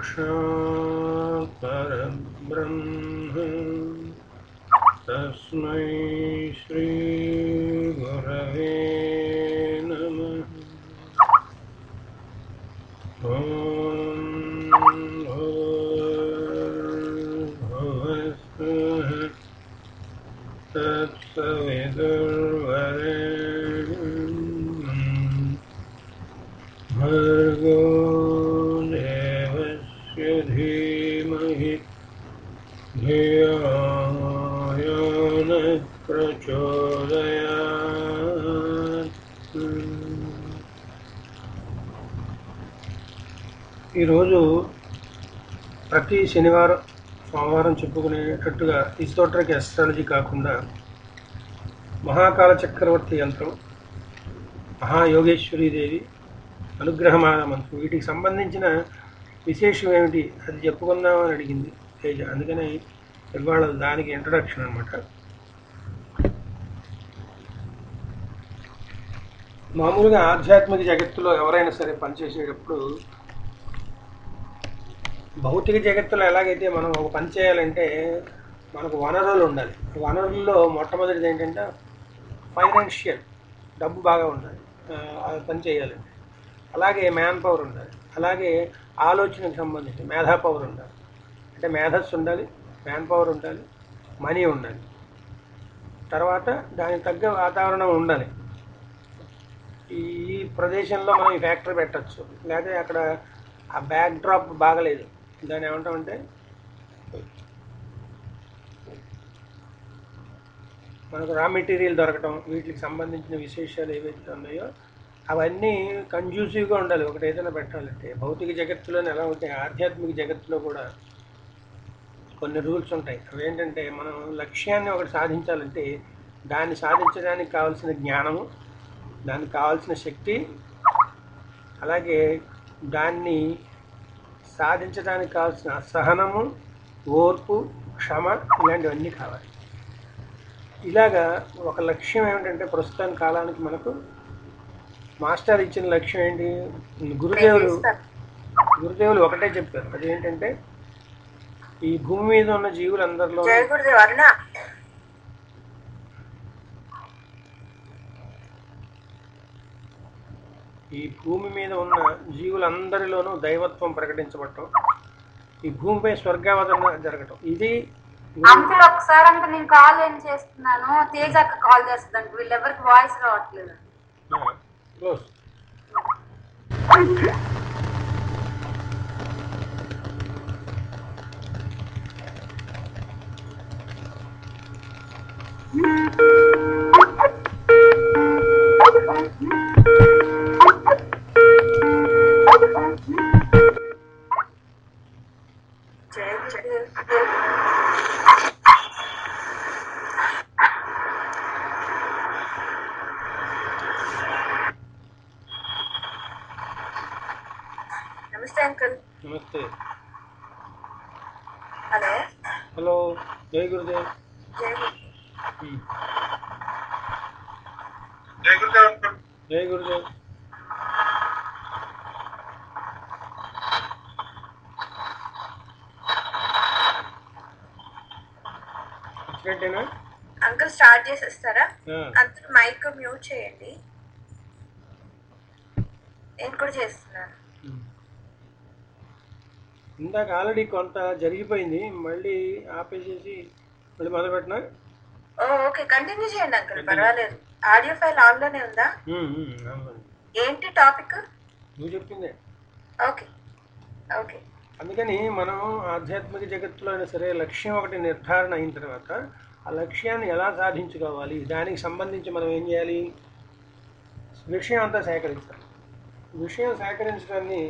साक्षात् परब्रह्म तस्मै श्रीगुरवे नमः ॐ भूर्भुवस्सुः तत्सवितुर्वरेण्यम् भर्गो देवस्य धीमहि धियो यो नः प्रचोदयात् ఈరోజు ప్రతి శనివారం సోమవారం చెప్పుకునేటట్టుగా ఇస్తోట్రకి అస్ట్రాలజీ కాకుండా మహాకాల చక్రవర్తి యంత్రం మహాయోగేశ్వరీదేవి అనుగ్రహమాన మంత్రం వీటికి సంబంధించిన విశేషం ఏమిటి అది చెప్పుకుందామని అడిగింది తేజ అందుకని ఇవాళ దానికి ఇంట్రడక్షన్ అనమాట మామూలుగా ఆధ్యాత్మిక జగత్తులో ఎవరైనా సరే పనిచేసేటప్పుడు భౌతిక జగత్తులో ఎలాగైతే మనం ఒక పని చేయాలంటే మనకు వనరులు ఉండాలి వనరుల్లో మొట్టమొదటిది ఏంటంటే ఫైనాన్షియల్ డబ్బు బాగా ఉండాలి ఆ, ఆ పని చేయాలంటే అలాగే మ్యాన్ పవర్ ఉండాలి అలాగే ఆలోచనకు సంబంధించి మేధా పవర్ ఉండాలి అంటే మేధస్సు ఉండాలి మ్యాన్ పవర్ ఉండాలి మనీ ఉండాలి తర్వాత దానికి తగ్గ వాతావరణం ఉండాలి ఈ ప్రదేశంలో మనం ఈ ఫ్యాక్టరీ పెట్టచ్చు లేకపోతే అక్కడ ఆ బ్యాక్ డ్రాప్ బాగలేదు దాన్ని ఏమంటామంటే మనకు రా మెటీరియల్ దొరకటం వీటికి సంబంధించిన విశేషాలు ఏవైతే ఉన్నాయో అవన్నీ కన్జ్యూసివ్గా ఉండాలి ఒకటి ఏదైనా పెట్టాలంటే భౌతిక జగత్తులోనే ఎలా ఉంటాయి ఆధ్యాత్మిక జగత్తులో కూడా కొన్ని రూల్స్ ఉంటాయి అవి ఏంటంటే మనం లక్ష్యాన్ని ఒకటి సాధించాలంటే దాన్ని సాధించడానికి కావాల్సిన జ్ఞానము దానికి కావాల్సిన శక్తి అలాగే దాన్ని సాధించడానికి కావాల్సిన సహనము ఓర్పు క్షమ ఇలాంటివన్నీ కావాలి ఇలాగా ఒక లక్ష్యం ఏమిటంటే ప్రస్తుతం కాలానికి మనకు మాస్టర్ ఇచ్చిన లక్ష్యం ఏంటి గురుదేవులు గురుదేవులు ఒకటే చెప్పారు అదేంటంటే ఈ భూమి మీద ఉన్న జీవులందరిలో జయ గురుదేవ్ అరుణ ఈ భూమి మీద ఉన్న జీవులందరిలోనూ దైవత్వం ప్రకటించబడటం ఈ భూమిపై స్వర్గావతరణ జరగటం ఇది అంకుల్ ఒకసారి అంకుల్ నేను కాల్ ఏం చేస్తున్నాను తేజ అక్క కాల్ చేస్తుందంట వీళ్ళెవరికి వాయిస్ రావట్లేదు క్లోజ్ జయ గురుదేవ్ నమస్తే అంకుల్ నమస్తే హలో హలో జై గురుదేవ్ జయ గురు ఉమ్. జై గురుదేవ్ అంకుల్ జై గురుదేవ్ వచ్చినట్టేనా అంకుల్ స్టార్ట్ చేసేస్తారా ఆ, అంకుల్ మైక్ మ్యూట్ చేయండి నేను కూడా చేస్తున్నాను ఉమ్. ఇందాక ఆల్రెడీ కొంత జరిగిపోయింది మళ్ళీ ఆపేసేసి మళ్ళీ మొదలు పెట్టినా ఓ ఓకే కంటిన్యూ చేయండి అంకుల్ పర్వాలేదు ఆడియో ఫైల్ ఆన్ లోనే ఉందా ఏంటి టాపిక్ నువ్వు చెప్పిందే ఓకే ఓకే అందుకని మనం ఆధ్యాత్మిక జగత్తులో అయినా సరే లక్ష్యం ఒకటి నిర్ధారణ అయిన తర్వాత ఆ లక్ష్యాన్ని ఎలా సాధించుకోవాలి దానికి సంబంధించి మనం ఏం చేయాలి విషయం అంతా సేకరించాలి విషయం సేకరించడాన్ని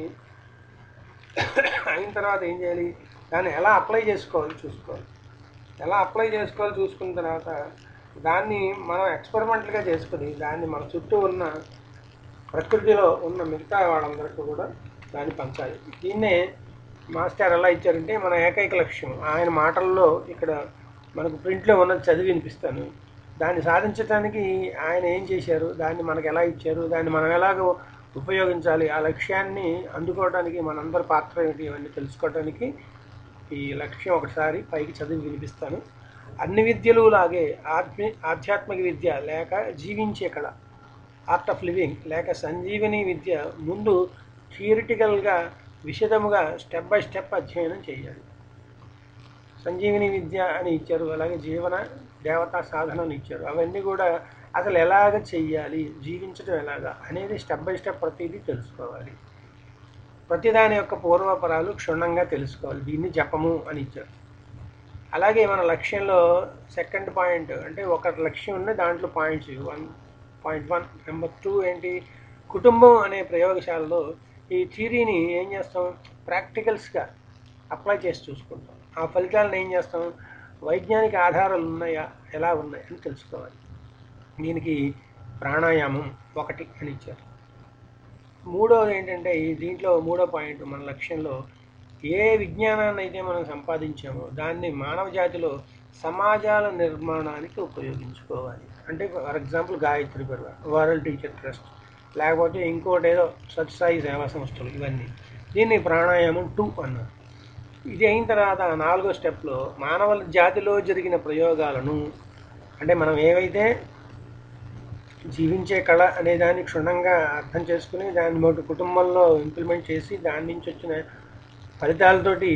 అయిన తర్వాత ఏం చేయాలి దాన్ని ఎలా అప్లై చేసుకోవాలి చూసుకోవాలి ఎలా అప్లై చేసుకోవాలి చూసుకున్న తర్వాత దాన్ని మనం ఎక్స్పెరిమెంటల్గా చేసుకుని దాన్ని మన చుట్టూ ఉన్న ప్రకృతిలో ఉన్న మిగతా వాళ్ళందరికీ కూడా దాన్ని పంచాలి దీన్నే మాస్టర్ ఎలా ఇచ్చారంటే మన ఏకైక లక్ష్యం ఆయన మాటల్లో ఇక్కడ మనకు ప్రింట్లో ఉన్నది చదివి వినిపిస్తాను దాన్ని సాధించడానికి ఆయన ఏం చేశారు దాన్ని మనకు ఎలా ఇచ్చారు దాన్ని మనం ఎలాగ ఉపయోగించాలి ఆ లక్ష్యాన్ని అందుకోవడానికి మనందరి పాత్ర ఏమిటి ఇవన్నీ తెలుసుకోవడానికి ఈ లక్ష్యం ఒకసారి పైకి చదివి వినిపిస్తాను అన్ని విద్యలు లాగే ఆధ్మి ఆధ్యాత్మిక విద్య లేక జీవించే కళ ఆర్ట్ ఆఫ్ లివింగ్ లేక సంజీవని విద్య ముందు థియరిటికల్గా విశదముగా స్టెప్ బై స్టెప్ అధ్యయనం చేయాలి సంజీవిని విద్య అని ఇచ్చారు అలాగే జీవన దేవతా సాధన అని ఇచ్చారు అవన్నీ కూడా అసలు ఎలాగ చెయ్యాలి జీవించడం ఎలాగా అనేది స్టెప్ బై స్టెప్ ప్రతిదీ తెలుసుకోవాలి ప్రతిదాని యొక్క పూర్వపరాలు క్షుణ్ణంగా తెలుసుకోవాలి దీన్ని జపము అని ఇచ్చారు అలాగే మన లక్ష్యంలో సెకండ్ పాయింట్ అంటే ఒక లక్ష్యం ఉన్న దాంట్లో points one point one number two ఏంటి కుటుంబం అనే ప్రయోగశాలలో ఈ థియరీని ఏం చేస్తాం ప్రాక్టికల్స్గా అప్లై చేసి చూసుకుంటాం ఆ ఫలితాలను ఏం చేస్తాం వైజ్ఞానిక ఆధారాలు ఉన్నాయా ఎలా ఉన్నాయి అని తెలుసుకోవాలి దీనికి ప్రాణాయామం ఒకటి అని ఇచ్చారు మూడవది ఏంటంటే ఈ దీంట్లో మూడో పాయింట్ మన లక్ష్యంలో ఏ విజ్ఞానాన్ని అయితే మనం సంపాదించామో దాన్ని మానవ జాతిలో సమాజాల నిర్మాణానికి ఉపయోగించుకోవాలి అంటే for example Gayatri Parivar world teacher trust లేకపోతే ఇంకోటి ఏదో సత్సాయి సేవా సంస్థలు ఇవన్నీ దీన్ని ప్రాణాయామం టూ అన్నారు ఇది అయిన తర్వాత నాలుగో స్టెప్లో మానవ జాతిలో జరిగిన ప్రయోగాలను అంటే మనం ఏవైతే జీవించే కళ అనే దాన్ని క్షుణ్ణంగా అర్థం చేసుకుని దాన్ని మన కుటుంబంలో ఇంప్లిమెంట్ చేసి దాని నుంచి వచ్చిన ఫలితాలతోటి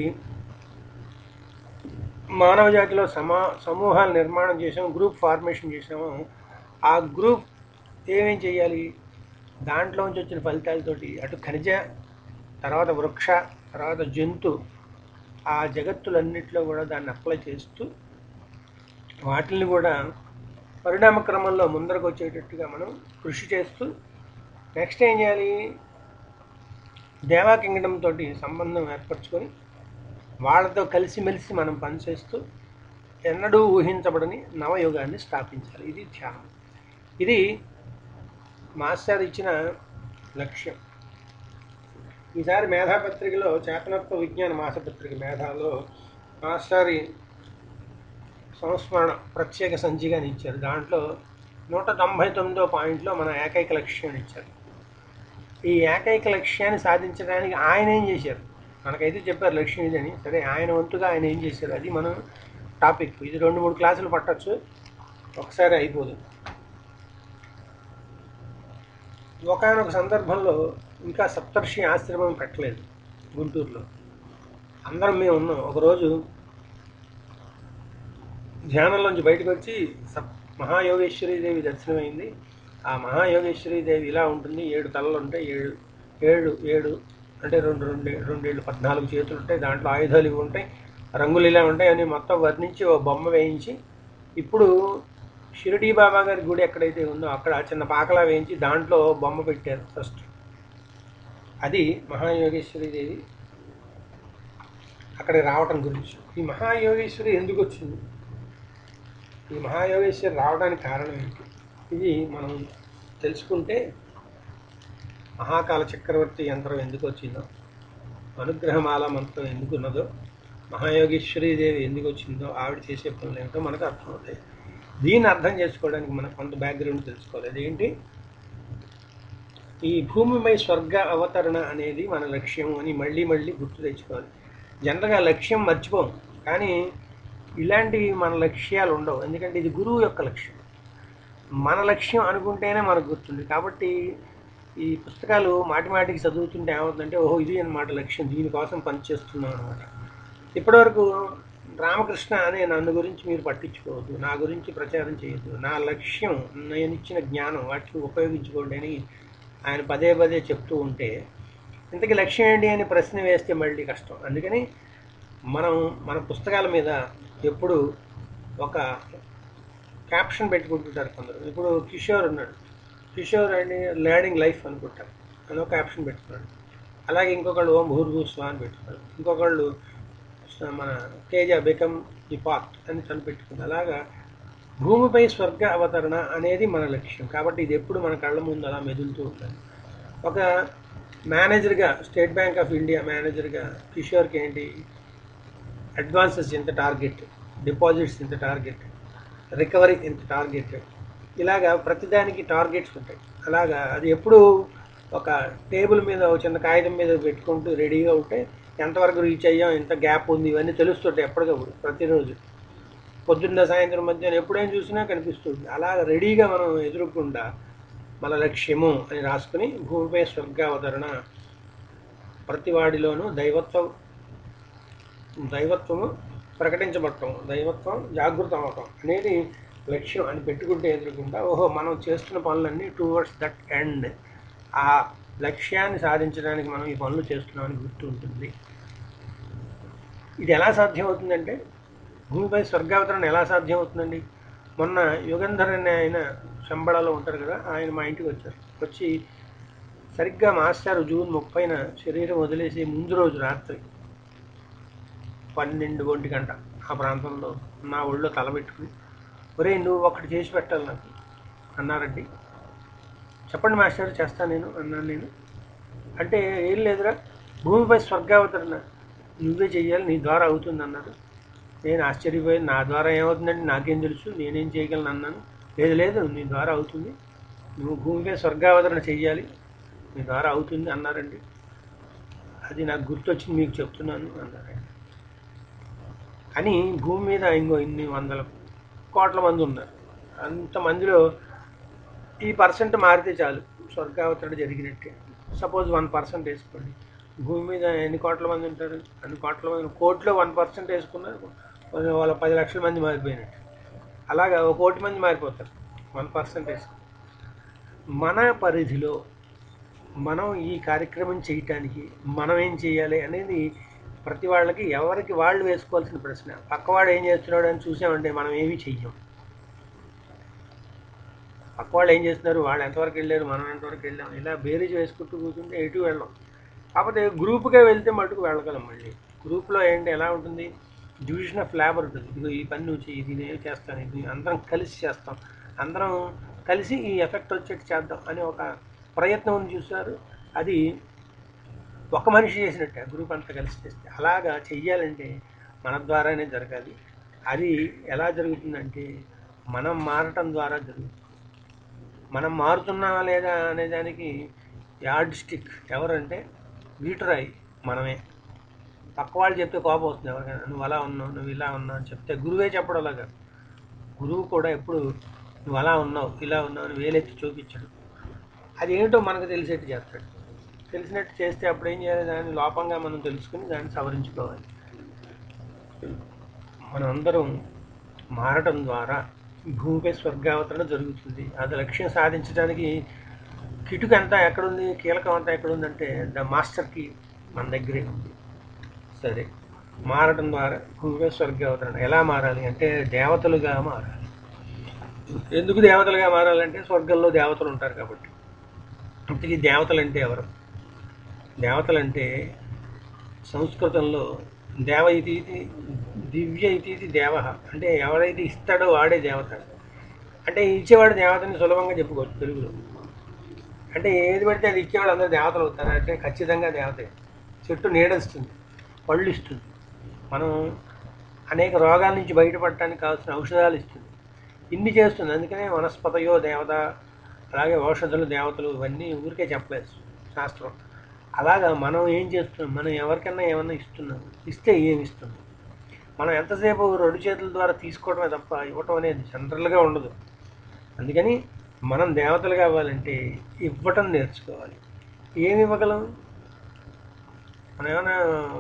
మానవ జాతిలో సమా సమూహాలు నిర్మాణం చేసాము గ్రూప్ ఫార్మేషన్ చేసాము ఆ గ్రూప్ ఏమేం చేయాలి దాంట్లోంచి వచ్చిన ఫలితాలతోటి అటు ఖనిజ తర్వాత వృక్ష తర్వాత జంతు ఆ జగత్తులన్నిట్లో కూడా దాన్ని అప్లై చేస్తూ వాటిని కూడా పరిణామ క్రమంలో ముందరకు వచ్చేటట్టుగా మనం కృషి చేస్తూ నెక్స్ట్ ఏం చేయాలి దేవా కింగడం తోటి సంబంధం ఏర్పరచుకొని వాళ్ళతో కలిసిమెలిసి మనం పనిచేస్తూ ఎన్నడూ ఊహించబడని నవయుగాన్ని స్థాపించాలి ఇది ధ్యానం ఇది మాస్టర్ ఇచ్చిన లక్ష్యం ఈసారి మేధాపత్రికలో చేతనత్వ విజ్ఞాన మాసపత్రిక మేధాలో మాస్టారి సంస్మరణ ప్రత్యేక సంచికని ఇచ్చారు దాంట్లో నూట తొంభై తొమ్మిదో పాయింట్లో మన ఏకైక లక్ష్యాన్ని ఇచ్చారు ఈ ఏకైక లక్ష్యాన్ని సాధించడానికి ఆయన ఏం చేశారు మనకైతే చెప్పారు లక్ష్యం ఇదని సరే ఆయన వంతుగా ఆయన ఏం చేశారు అది మనం టాపిక్ ఇది రెండు మూడు క్లాసులు పట్టచ్చు ఒకసారి అయిపోదు ఒకనొక సందర్భంలో ఇంకా సప్తర్షి ఆశ్రమం పెట్టలేదు గుంటూరులో అందరం మేము ఉన్నాం ఒకరోజు ధ్యానంలోంచి బయటకు వచ్చి సప్ మహాయోగేశ్వరీదేవి దర్శనమైంది ఆ మహాయోగేశ్వరీదేవి ఇలా ఉంటుంది ఏడు తలలు ఉంటాయి ఏడు ఏడు ఏడు అంటే రెండు రెండు రెండేళ్ళు పద్నాలుగు చేతులు ఉంటాయి దాంట్లో ఆయుధాలు ఇవి ఉంటాయి రంగులు ఇలా ఉంటాయి అని మొత్తం వర్ణించి ఓ బొమ్మ వేయించి ఇప్పుడు షిరిడీ బాబా గారి గుడి ఎక్కడైతే ఉందో అక్కడ చిన్న పాకలా వేయించి దాంట్లో బొమ్మ పెట్టారు ఫస్ట్ అది మహాయోగేశ్వరి దేవి అక్కడికి రావటం గురించి ఈ మహాయోగేశ్వరి ఎందుకు వచ్చింది ఈ మహాయోగేశ్వరి రావడానికి కారణం ఏంటి ఇది మనం తెలుసుకుంటే మహాకాల చక్రవర్తి యంత్రం ఎందుకు వచ్చిందో అనుగ్రహమాల మంత్రం ఎందుకు ఉన్నదో మహాయోగేశ్వరీ దేవి ఎందుకు వచ్చిందో ఆవిడ చేసే పనులు ఏమిటో మనకు అర్థమవుతాయి దీన్ని అర్థం చేసుకోవడానికి మనం కొంత బ్యాక్గ్రౌండ్ తెలుసుకోవాలి అదేంటి ఈ భూమిపై స్వర్గ అవతరణ అనేది మన లక్ష్యం అని మళ్ళీ మళ్ళీ గుర్తు తెచ్చుకోవాలి జనరల్గా లక్ష్యం మర్చిపోం కానీ ఇలాంటివి మన లక్ష్యాలు ఉండవు ఎందుకంటే ఇది గురువు యొక్క లక్ష్యం మన లక్ష్యం అనుకుంటేనే మనకు గుర్తుంది కాబట్టి ఈ పుస్తకాలు మాటి మాటికి చదువుతుంటే ఏమవుతుందంటే ఓహో ఇది అన్నమాట లక్ష్యం దీనికోసం పనిచేస్తున్నాం అనమాట ఇప్పటివరకు రామకృష్ణ అనే నన్ను గురించి మీరు పట్టించుకోవద్దు నా గురించి ప్రచారం చేయొద్దు నా లక్ష్యం నేను ఇచ్చిన జ్ఞానం వాటిని ఉపయోగించుకోండి అని ఆయన పదే పదే చెప్తూ ఉంటే ఇంతకీ లక్ష్యం ఏంటి అని ప్రశ్న వేస్తే మళ్ళీ కష్టం అందుకని మనం మన పుస్తకాల మీద ఎప్పుడు ఒక క్యాప్షన్ పెట్టుకుంటుంటారు కొందరు ఇప్పుడు కిషోర్ ఉన్నాడు కిషోర్ అని లర్నింగ్ లైఫ్ అనుకుంటారు అని ఒక క్యాప్షన్ పెట్టుకున్నాడు అలాగే ఇంకొకళ్ళు ఓం భూర్భూస్వ అని పెట్టుకున్నారు ఇంకొకళ్ళు మన తేజ బెకమ్ ది పాత్ అని తను పెట్టుకుంది అలాగా భూమిపై స్వర్గ అవతరణ అనేది మన లక్ష్యం కాబట్టి ఇది ఎప్పుడు మన కళ్ళ ముందు అలా మెదులుతూ ఉంటుంది ఒక మేనేజర్గా స్టేట్ బ్యాంక్ ఆఫ్ ఇండియా మేనేజర్గా కిషోర్కి ఏంటి అడ్వాన్సెస్ ఇంత టార్గెట్ డిపాజిట్స్ ఇంత టార్గెట్ రికవరీ ఇంత టార్గెట్ ఇలాగా ప్రతిదానికి టార్గెట్స్ ఉంటాయి అలాగా అది ఎప్పుడు ఒక టేబుల్ మీద ఒక చిన్న కాగితం మీద పెట్టుకుంటూ రెడీగా ఉంటే ఎంతవరకు రీచ్ అయ్యాం ఎంత గ్యాప్ ఉంది ఇవన్నీ తెలుస్తుంటాయి ఎప్పటికప్పుడు ప్రతిరోజు పొద్దున్న సాయంత్రం మధ్యాహ్నం ఎప్పుడైనా చూసినా కనిపిస్తుంది అలా రెడీగా మనం ఎదురుకుండా మన లక్ష్యము అని రాసుకుని భూమిపై స్వర్గావతరణ ప్రతి వాడిలోనూ దైవత్వం దైవత్వము ప్రకటించబడటం దైవత్వం జాగృతం అవటం అనేది లక్ష్యం అని పెట్టుకుంటే ఎదురుకుండా ఓహో మనం చేస్తున్న పనులన్నీ టువర్డ్స్ దట్ ఎండ్ ఆ లక్ష్యాన్ని సాధించడానికి మనం ఈ పనులు చేస్తున్నామని గుర్తు ఉంటుంది ఇది ఎలా సాధ్యం అవుతుందంటే భూమిపై స్వర్గావతరణ ఎలా సాధ్యం అవుతుందండి మొన్న యుగంధర్ అనే ఆయన శంబళలో ఉంటారు కదా ఆయన మా ఇంటికి వచ్చారు వచ్చి సరిగ్గా మాస్టర్ జూన్ ముప్పైన శరీరం వదిలేసి ముందు రోజు రాత్రి పన్నెండు ఒంటి గంట ఆ ప్రాంతంలో నా ఒళ్ళో తలబెట్టుకుని ఒరే నువ్వు ఒకటి చేసి పెట్టాలి నాకు అన్నారండి చెప్పండి మాస్టర్ చేస్తాను నేను అన్నాను నేను అంటే ఏం లేదురా భూమిపై స్వర్గావతరణ నువ్వే చెయ్యాలి నీ ద్వారా అవుతుంది అన్నారు నేను ఆశ్చర్యపోయి నా ద్వారా ఏమవుతుందంటే నాకేం తెలుసు నేనేం చేయగలను అన్నాను లేదు లేదు నీ ద్వారా అవుతుంది నువ్వు భూమిపై స్వర్గావతరణ చెయ్యాలి నీ ద్వారా అవుతుంది అన్నారండి అది నాకు గుర్తొచ్చింది మీకు చెప్తున్నాను అన్నారండి అని భూమి మీద ఇంకో ఇన్ని వందల కోట్ల మంది ఉన్నారు అంతమందిలో ఈ పర్సెంట్ మారితే చాలు స్వర్గావతరణ జరిగినట్టే సపోజ్ వన్ పర్సెంట్ వేసుకోండి భూమి మీద ఎన్ని కోట్ల మంది ఉంటారు అన్ని కోట్ల మంది కోట్లో వన్ పర్సెంట్ వేసుకున్నారు వాళ్ళ పది లక్షల మంది మారిపోయినట్టు అలాగా ఒక కోటి మంది మారిపోతారు వన్ పర్సెంట్ వేసుకుని మన పరిధిలో మనం ఈ కార్యక్రమం చేయటానికి మనం ఏం చేయాలి అనేది ప్రతి వాళ్ళకి ఎవరికి వాళ్ళు వేసుకోవాల్సిన ప్రశ్న పక్కవాడు ఏం చేస్తున్నాడు అని చూసామంటే మనం ఏమీ చెయ్యం పక్క వాళ్ళు ఏం చేస్తున్నారు వాళ్ళు ఎంతవరకు వెళ్ళారు మనం ఎంతవరకు వెళ్ళాం ఇలా బేరీజ్ వేసుకుంటూ కూర్చుంటే ఎటు వెళ్ళాం కాకపోతే గ్రూప్గా వెళ్తే మటుకు వెళ్ళగలం మళ్ళీ గ్రూప్లో ఏంటి ఎలా ఉంటుంది డివిజన్ ఆఫ్ లేబర్ ఉంటుంది ఇదిగో ఈ పని నుంచి ఇది నేను చేస్తాను ఇది అందరం కలిసి చేస్తాం అందరం కలిసి ఈ ఎఫెక్ట్ వచ్చేట్టు చేద్దాం అని ఒక ప్రయత్నం ఉంది చూసారు అది ఒక మనిషి చేసినట్టే గ్రూప్ అంతా కలిసి చేస్తే అలాగా చెయ్యాలంటే మన ద్వారానే జరగాలి అది ఎలా జరుగుతుందంటే మనం మారటం ద్వారా జరుగుతుంది మనం మారుతున్నామా లేదా అనే దానికి యార్డ్ స్టిక్ ఎవరంటే వీటరాయి మనమే పక్క వాళ్ళు చెప్తే కోపం వస్తుంది ఎవరికైనా నువ్వు అలా ఉన్నావు నువ్వు ఇలా ఉన్నావు అని చెప్తే గురువే చెప్పడం అలాగా గురువు కూడా ఎప్పుడు నువ్వు అలా ఉన్నావు ఇలా ఉన్నావు అని వేలెత్తి చూపించడు అది ఏంటో మనకు తెలిసేట్టు చేస్తాడు తెలిసినట్టు చేస్తే అప్పుడు ఏం చేయాలి దాన్ని లోపంగా మనం తెలుసుకుని దాన్ని సవరించుకోవాలి మనందరం మారటం ద్వారా భూమిపై స్వర్గావతరణ జరుగుతుంది అది లక్ష్యం సాధించడానికి కిటుకు అంతా ఎక్కడుంది కీలకం అంతా ఎక్కడుందంటే ద మాస్టర్కి మన దగ్గరే ఉంది సరే మారటం ద్వారా భూమిపై స్వర్గావతరణ ఎలా మారాలి అంటే దేవతలుగా మారాలి ఎందుకు దేవతలుగా మారాలంటే స్వర్గంలో దేవతలు ఉంటారు కాబట్టి ఇంతకీ దేవతలు అంటే ఎవరు దేవతలు అంటే సంస్కృతంలో దేవ ఇది ఇది దివ్య ఇది ఇది దేవ అంటే ఎవరైతే ఇస్తాడో వాడే దేవత అంటే ఇచ్చేవాడు దేవతని సులభంగా చెప్పుకోవచ్చు తెలుగులో అంటే ఏది పడితే అది ఇచ్చేవాడు అందరూ దేవతలు అవుతారు అంటే ఖచ్చితంగా దేవతే చెట్టు నీడస్తుంది పళ్ళు ఇస్తుంది మనం అనేక రోగాల నుంచి బయటపడటానికి కావాల్సిన ఔషధాలు ఇస్తుంది ఇన్ని చేస్తుంది అందుకనే వనస్పతయో దేవత అలాగే ఔషధాలు దేవతలు ఇవన్నీ ఊరికే చెప్పలేదు శాస్త్రం అలాగా మనం ఏం చేస్తున్నాం మనం ఎవరికైనా ఏమన్నా ఇస్తున్నాం ఇస్తే ఏమి ఇస్తున్నాం మనం ఎంతసేపు రెండు చేతుల ద్వారా తీసుకోవడమే తప్ప ఇవ్వటం అనేది జనరల్గా ఉండదు అందుకని మనం దేవతలు కావాలంటే ఇవ్వటం నేర్చుకోవాలి ఏమి ఇవ్వగలం మనం ఏమైనా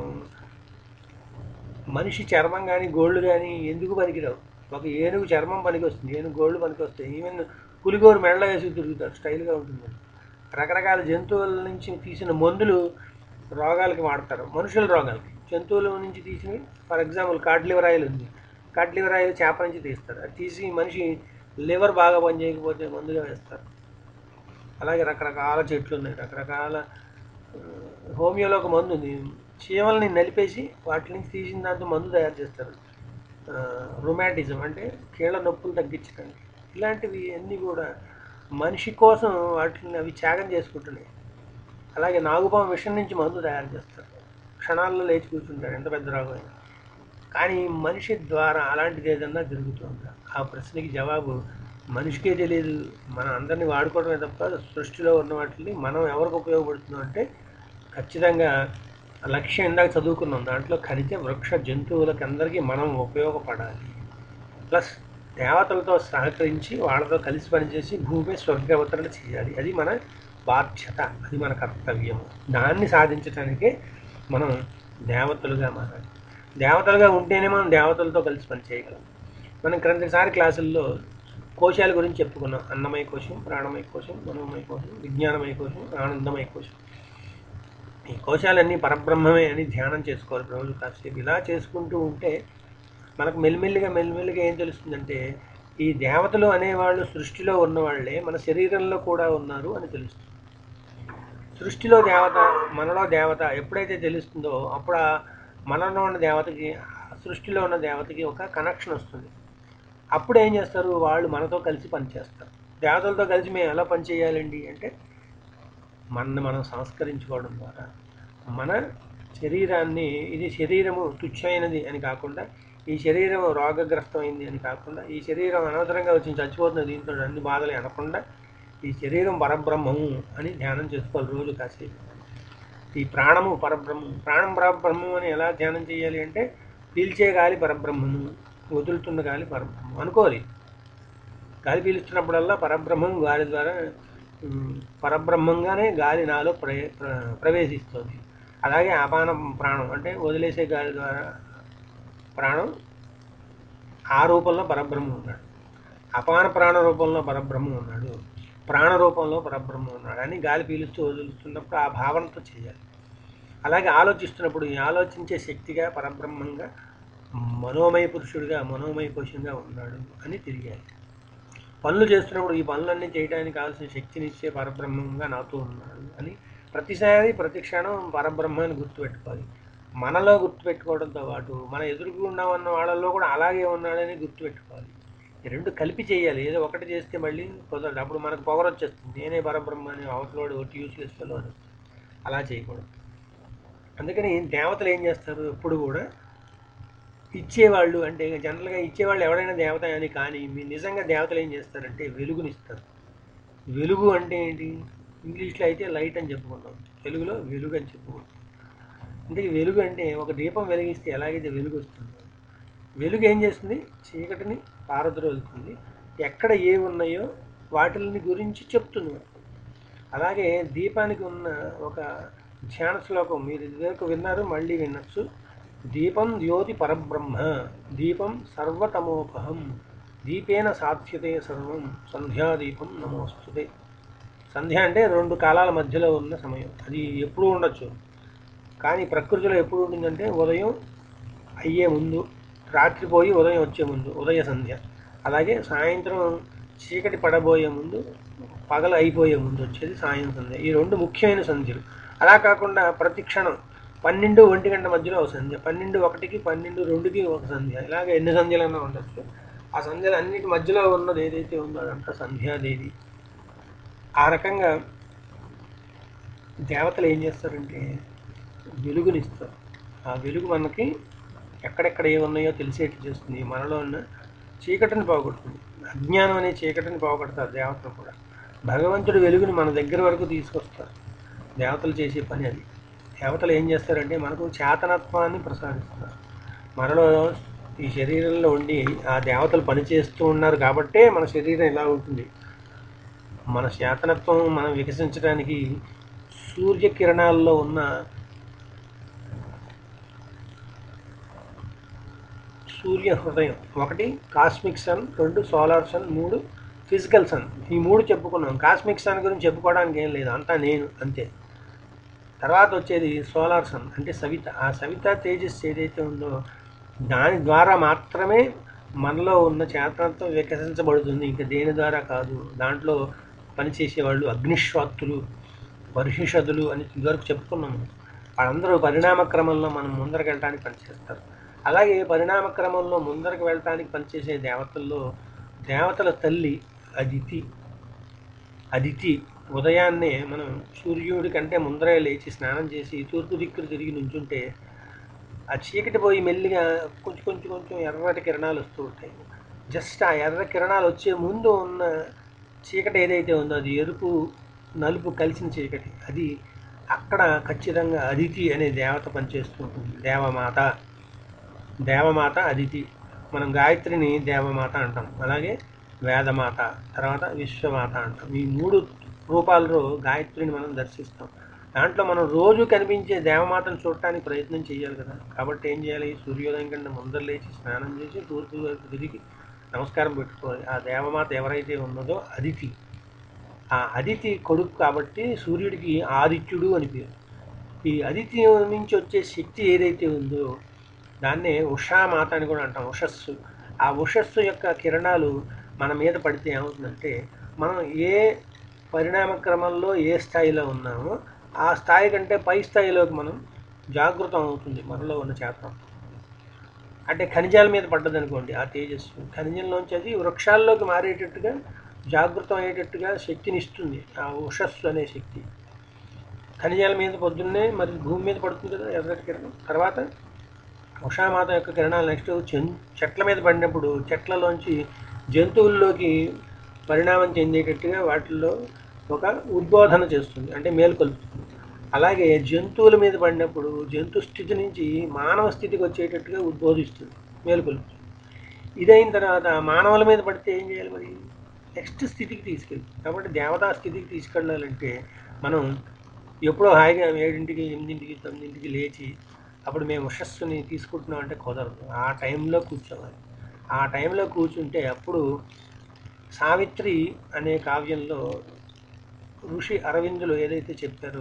మనిషి చర్మం కానీ గోళ్ళు కానీ ఎందుకు పనికిరావు ఒక ఏనుగు చర్మం పనికి వస్తుంది ఏనుగు గోళ్ళు పనికి వస్తాయి ఈవెన్ పులిగోరు మెళ్ళ వేసి తిరుగుతారు స్టైల్గా ఉంటుంది రకరకాల జంతువుల నుంచి తీసిన మందులు రోగాలకి వాడతారు మనుషుల రోగాలకి జంతువుల నుంచి తీసినవి for example cod liver oil ఉంది కాడ్ లివర్ ఆయిల్ చేప నుంచి తీస్తారు అది తీసి మనిషి లివర్ బాగా పనిచేయకపోతే మందుగా వేస్తారు అలాగే రకరకాల చెట్లు ఉన్నాయి రకరకాల ఆ, హోమియోలో ఒక మందు ఉంది చీమల్ని నలిపేసి వాటి నుంచి తీసిన దాంతో మందు తయారు చేస్తారు రొమాటిజం అంటే కీళ్ళ నొప్పులు తగ్గించడానికి ఇలాంటివి అన్నీ కూడా మనిషి కోసం వాటిని అవి త్యాగం చేసుకుంటున్నాయి అలాగే నాగుపాము విషం నుంచి మందు తయారు చేస్తారు క్షణాల్లో లేచి కూర్చుంటారు ఎంత పెద్ద రోగం అయినా కానీ మనిషి ద్వారా అలాంటిది ఏదన్నా జరుగుతుందా ఆ ప్రశ్నకి జవాబు మనిషికే తెలియదు మన అందరినీ వాడుకోవడమే తప్ప సృష్టిలో ఉన్న వాటిని మనం ఎవరికి ఉపయోగపడుతున్నాం అంటే ఖచ్చితంగా లక్ష్యం ఇందాక చదువుకున్నాం దాంట్లో ఖనిజ వృక్ష జంతువులకి అందరికీ మనం ఉపయోగపడాలి ప్లస్ దేవతలతో సహకరించి వాళ్ళతో కలిసి పనిచేసి భూమి స్వర్గవతరణ చేయాలి అది మన బాధ్యత అది మన కర్తవ్యం దాన్ని సాధించడానికే మనం దేవతలుగా మారాలి దేవతలుగా ఉంటేనే మనం దేవతలతో కలిసి పని చేయగలం మనం క్రిందసారి క్లాసుల్లో కోశాల గురించి చెప్పుకున్నాం అన్నమయ కోశం ప్రాణమయ కోశం మనోమయ కోశం విజ్ఞానమయ కోశం ఆనందమయ కోశం ఈ కోశాలన్నీ పరబ్రహ్మమే అని ధ్యానం చేసుకోవాలి రోజు కాసేపు ఇలా చేసుకుంటూ ఉంటే మనకు మెల్లిమెల్లిగా మెల్లిమెల్లిగా ఏం తెలుస్తుందంటే ఈ దేవతలు అనేవాళ్ళు సృష్టిలో ఉన్నవాళ్లే మన శరీరంలో కూడా ఉన్నారు అని తెలుస్తుంది సృష్టిలో దేవత మనలో దేవత ఎప్పుడైతే తెలుస్తుందో అప్పుడు ఆ మనలో ఉన్న దేవతకి సృష్టిలో ఉన్న దేవతకి ఒక కనెక్షన్ వస్తుంది అప్పుడు ఏం చేస్తారు వాళ్ళు మనతో కలిసి పనిచేస్తారు దేవతలతో కలిసి మేము ఎలా పనిచేయాలండి అంటే మనని మనం సంస్కరించుకోవడం ద్వారా మన శరీరాన్ని ఇది శరీరము తుచ్చమైనది అని కాకుండా ఈ శరీరం రోగగ్రస్తమైంది అని కాకుండా ఈ శరీరం అనవసరంగా వచ్చి చచ్చిపోతున్నది దీంతో అన్ని బాధలే అనకుండా ఈ శరీరం పరబ్రహ్మము అని ధ్యానం చేసుకోవాలి రోజు కాసేపు ఈ ప్రాణము పరబ్రహ్మం ప్రాణం పరబ్రహ్మం అని ఎలా ధ్యానం చేయాలి అంటే పీల్చే గాలి పరబ్రహ్మము వదులుతున్న గాలి పరబ్రహ్మం అనుకోవాలి గాలి పీలుస్తున్నప్పుడల్లా పరబ్రహ్మం గాలి ద్వారా ఉమ్, పరబ్రహ్మంగానే గాలి నాలో ప్ర ప్ర- ప్రవేశిస్తుంది అలాగే అపాన ప్రాణం అంటే వదిలేసే గాలి ద్వారా ప్రాణం ఆ రూపంలో పరబ్రహ్మం ఉన్నాడు అపాన ప్రాణ రూపంలో పరబ్రహ్మం ఉన్నాడు ప్రాణ రూపంలో పరబ్రహ్మం ఉన్నాడు అని గాలి పీలుస్తూ వదులుతున్నప్పుడు ఆ భావనతో చేయాలి అలాగే ఆలోచిస్తున్నప్పుడు ఈ ఆలోచించే శక్తిగా పరబ్రహ్మంగా మనోమయ పురుషుడిగా మనోమయ కోశంగా ఉన్నాడు అని తిరిగాలి పనులు చేస్తున్నప్పుడు ఈ పనులన్నీ చేయడానికి కావాల్సిన శక్తిని ఇచ్చే పరబ్రహ్మంగా నాతో ఉన్నాడు అని ప్రతిసారి ప్రతి క్షణం పరబ్రహ్మాన్ని గుర్తుపెట్టుకోవాలి మనలో గుర్తుపెట్టుకోవడంతో పాటు మన ఎదురుగుండా ఉన్న వాళ్ళల్లో కూడా అలాగే ఉన్నాడని గుర్తుపెట్టుకోవాలి ఈ రెండు కలిపి చేయాలి ఏదో ఒకటి చేస్తే మళ్ళీ కుదరదు అప్పుడు మనకు పొగరు వచ్చేస్తుంది నేనే పరబ్రహ్మ అని అవతలోడు ఒకటి యూస్లెస్ ఫెలో అని అలా చేయకూడదు అందుకని దేవతలు ఏం చేస్తారు ఎప్పుడు కూడా ఇచ్చేవాళ్ళు అంటే జనరల్గా ఇచ్చేవాళ్ళు ఎవరైనా దేవత అని కానీ మీ నిజంగా దేవతలు ఏం చేస్తారంటే వెలుగునిస్తారు వెలుగు అంటే ఏంటి ఇంగ్లీష్లో అయితే లైట్ అని చెప్పుకుంటాం తెలుగులో వెలుగు అని చెప్పుకుంటాం అంటే ఈ వెలుగు అంటే ఒక దీపం వెలిగిస్తే ఎలాగైతే వెలుగు వస్తుందో వెలుగు ఏం చేస్తుంది చీకటిని పారద్రోలుతుంది ఎక్కడ ఏ ఉన్నాయో వాటిని గురించి చెప్తుంది మనకు. అలాగే దీపానికి ఉన్న ఒక ధ్యాన శ్లోకం మీరు ఇదివరకు విన్నారు మళ్ళీ వినొచ్చు దీపం జ్యోతి పరబ్రహ్మ దీపం సర్వతమోపహం దీపేన సాధ్యతే సర్వం సంధ్యాదీపం నమోస్తుతే సంధ్య అంటే రెండు కాలాల మధ్యలో ఉన్న సమయం అది ఎప్పుడూ ఉండొచ్చు కానీ ప్రకృతిలో ఎప్పుడు ఉంటుందంటే ఉదయం అయ్యే ముందు రాత్రి పోయి ఉదయం వచ్చే ముందు ఉదయ సంధ్య అలాగే సాయంత్రం చీకటి పడబోయే ముందు పగలు అయిపోయే ముందు వచ్చేది సాయం సంధ్య ఈ రెండు ముఖ్యమైన సంధ్యలు అలా కాకుండా ప్రతి క్షణం పన్నెండు ఒంటి గంట మధ్యలో ఒక సంధ్య పన్నెండు ఒకటికి పన్నెండు రెండుకి ఒక సంధ్య ఇలాగ ఎన్ని సంధ్యలైనా ఉండొచ్చు ఆ సంధ్యలు అన్నిటి మధ్యలో ఉన్నది ఏదైతే ఉందో అదంతా సంధ్యాదేవి ఆ రకంగా దేవతలు ఏం చేస్తారంటే వెలుగునిస్తారు ఆ వెలుగు మనకి ఎక్కడెక్కడ ఏ ఉన్నాయో తెలిసేట్టు చేస్తుంది మనలో ఉన్న చీకటిని పోగొడుతుంది అజ్ఞానం అనే చీకటిని పోగొడతారు దేవతలు కూడా భగవంతుడు వెలుగుని మన దగ్గర వరకు తీసుకొస్తారు దేవతలు చేసే పని అది దేవతలు ఏం చేస్తారంటే మనకు చేతనత్వాన్ని ప్రసాదిస్తారు మనలో ఈ శరీరంలో ఉండి ఆ దేవతలు పనిచేస్తూ ఉన్నారు కాబట్టే మన శరీరం ఇలా ఉంటుంది మన చేతనత్వం మనం వికసించడానికి సూర్యకిరణాల్లో ఉన్న సూర్య హృదయం ఒకటి కాస్మిక్ సన్ రెండు సోలార్ సన్ మూడు ఫిజికల్ సన్ ఈ మూడు చెప్పుకున్నాం కాస్మిక్ సన్ గురించి చెప్పుకోవడానికి ఏం లేదు అంతా నేను అంతే తర్వాత వచ్చేది సోలార్ సన్ అంటే సవిత ఆ సవిత తేజస్ ఏదైతే ఉందో దాని ద్వారా మాత్రమే మనలో ఉన్న చేతనత్వం వికసించబడుతుంది ఇంకా దేని ద్వారా కాదు దాంట్లో పనిచేసేవాళ్ళు అగ్నిశ్వాత్తులు బర్హిషదులు అని ఇదివరకు చెప్పుకున్నాము వాళ్ళందరూ పరిణామ క్రమంలో మనం ముందరకు వెళ్ళడానికి పనిచేస్తారు అలాగే పరిణామ క్రమంలో ముందరకు వెళ్ళటానికి పనిచేసే దేవతల్లో దేవతల తల్లి అదితి అదితి ఉదయాన్నే మనం సూర్యుడి కంటే ముందరే లేచి స్నానం చేసి తూర్పు దిక్కులు తిరిగి నుంచుంటే ఆ చీకటి పోయి మెల్లిగా కొంచెం కొంచెం కొంచెం ఎర్రటి కిరణాలు వస్తూ ఉంటాయి జస్ట్ ఆ ఎర్ర కిరణాలు వచ్చే ముందు ఉన్న చీకటి ఏదైతే ఉందో అది ఎరుపు నలుపు కలిసిన చీకటి అది అక్కడ ఖచ్చితంగా అదితి అనే దేవత పనిచేస్తూ ఉంటుంది దేవమాత దేవమాత అదితి మనం గాయత్రిని దేవమాత అంటాం అలాగే వేదమాత తర్వాత విశ్వమాత అంటాం ఈ మూడు రూపాల్లో గాయత్రిని మనం దర్శిస్తాం దాంట్లో మనం రోజు కనిపించే దేవమాతను చూడటానికి ప్రయత్నం చేయాలి కదా కాబట్టి ఏం చేయాలి సూర్యోదయం కంటే ముందర లేచి స్నానం చేసి తూర్పు వైపు తిరిగి నమస్కారం పెట్టుకోవాలి ఆ దేవమాత ఎవరైతే ఉన్నదో అదితి ఆ అదితి కొడుకు కాబట్టి సూర్యుడికి ఆదిత్యుడు అని పేరు ఈ అదితి నుంచి వచ్చే శక్తి ఏదైతే ఉందో దాన్నే ఉషామాత అని కూడా అంటాం ఉషస్సు ఆ ఉషస్సు యొక్క కిరణాలు మన మీద పడితే ఏమవుతుందంటే మనం ఏ పరిణామ క్రమంలో ఏ స్థాయిలో ఉన్నామో ఆ స్థాయి కంటే పై స్థాయిలోకి మనం జాగృతం అవుతుంది మనలో ఉన్న చేతం అంటే ఖనిజాల మీద పడ్డదనుకోండి ఆ తేజస్సు ఖనిజంలోంచి అది వృక్షాల్లోకి మారేటట్టుగా జాగృతం అయ్యేటట్టుగా శక్తిని ఇస్తుంది ఆ ఉషస్సు అనే శక్తి ఖనిజాల మీద పొద్దున్నే మరి భూమి మీద పడుతుంది కదా ఎర్రటి కిరణం తర్వాత ఉషామాత యొక్క కిరణాలు నెక్స్ట్ చెట్ల మీద పడినప్పుడు చెట్లలోంచి జంతువుల్లోకి పరిణామం చెందేటట్టుగా వాటిల్లో ఒక ఉద్బోధన చేస్తుంది అంటే మేలుకొల్పుతుంది అలాగే జంతువుల మీద పడినప్పుడు జంతు స్థితి నుంచి మానవ స్థితికి వచ్చేటట్టుగా ఉద్బోధిస్తుంది మేలుకొల్పుతుంది ఇదైన తర్వాత మానవుల మీద పడితే ఏం చేయాలి మరి నెక్స్ట్ స్థితికి తీసుకెళ్ళి కాబట్టి దేవతా స్థితికి తీసుకెళ్ళాలంటే మనం ఎప్పుడో హాయిగా ఏడింటికి ఎనిమిదింటికి తొమ్మిదింటికి లేచి అప్పుడు మేము ఉషస్సుని తీసుకుంటున్నాం అంటే కుదరదు ఆ టైంలో కూర్చోవాలి ఆ టైంలో కూర్చుంటే అప్పుడు సావిత్రి అనే కావ్యంలో ఋషి అరవిందులు ఏదైతే చెప్పారో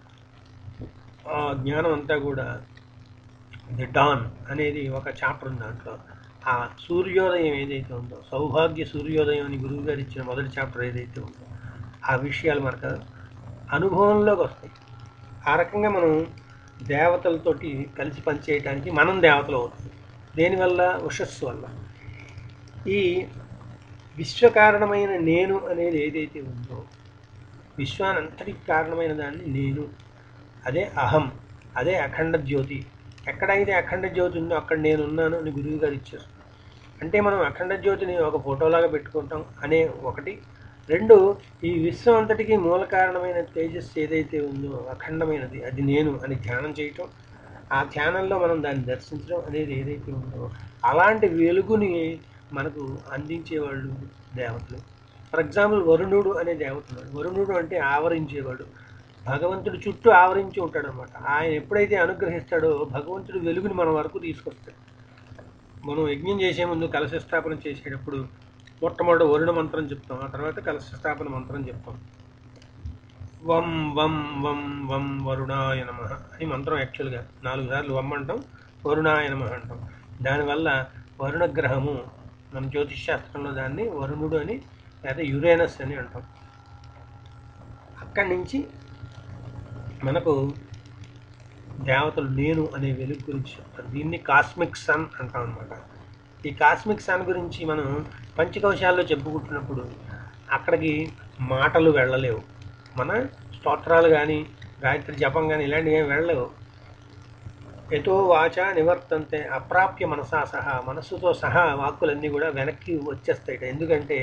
ఆ జ్ఞానం అంతా కూడా ది డాన్ అనేది ఒక చాప్టర్ ఉంది దాంట్లో ఆ సూర్యోదయం ఏదైతే ఉందో సౌభాగ్య సూర్యోదయం అని గురువు గారు ఇచ్చిన మొదటి చాప్టర్ ఏదైతే ఉందో ఆ విషయాలు మనకు అనుభవంలోకి వస్తాయి ఆ రకంగా మనం దేవతలతోటి కలిసి పనిచేయటానికి మనం దేవతలు అవుతుంది దేనివల్ల ఉషస్సు వల్ల ఈ విశ్వకారణమైన నేను అనేది ఏదైతే ఉందో విశ్వానంతటికి కారణమైన దాన్ని నేను అదే అహం అదే అఖండ జ్యోతి ఎక్కడైతే అఖండ జ్యోతి ఉందో అక్కడ నేను ఉన్నాను అని గురువు గారు ఇచ్చారు అంటే మనం అఖండ జ్యోతిని ఒక ఫోటోలాగా పెట్టుకుంటాం అనే ఒకటి రెండు ఈ విశ్వం అంతటికి మూల కారణమైన తేజస్సు ఏదైతే ఉందో అఖండమైనది అది నేను అని ధ్యానం చేయటం ఆ ధ్యానంలో మనం దాన్ని దర్శించడం అనేది ఏదైతే ఉందో అలాంటి వెలుగుని మనకు అందించేవాళ్ళు దేవతలు ఫర్ ఎగ్జాంపుల్ వరుణుడు అనే దేవత ఉన్నాడు వరుణుడు అంటే ఆవరించేవాడు భగవంతుడు చుట్టూ ఆవరించి ఉంటాడు అనమాట ఆయన ఎప్పుడైతే అనుగ్రహిస్తాడో భగవంతుడు వెలుగుని మన వరకు తీసుకొస్తాడు మనం యజ్ఞం చేసే ముందు కలశ స్థాపన చేసేటప్పుడు మొట్టమొదటి వరుణ మంత్రం చెప్తాం ఆ తర్వాత కలశ స్థాపన మంత్రం చెప్తాం వం వం వం వం వరుణాయ నమ అని మంత్రం యాక్చువల్గా నాలుగు సార్లు వం అంటాం వరుణాయ నమ అంటాం దానివల్ల వరుణ గ్రహము మన జ్యోతిష్ శాస్త్రంలో దాన్ని వరుణుడు అని లేదా యురేనస్ అని అంటాం అక్కడి నుంచి మనకు దేవతలు నేను అనే వెలుగు గురించి చెప్తారు దీన్ని కాస్మిక్ సన్ అంటాం అనమాట ఈ కాస్మిక్ సన్ గురించి మనం పంచకోశాల్లో చెప్పుకుంటున్నప్పుడు అక్కడికి మాటలు వెళ్ళలేవు మన స్తోత్రాలు కానీ గాయత్రి జపం కానీ ఇలాంటివి ఏమి వెళ్ళలేవు ఎటో వాచ నివర్తంతే అప్రాప్య మనసా సహా మనస్సుతో సహా వాక్కులన్నీ కూడా వెనక్కి వచ్చేస్తాయి ఎందుకంటే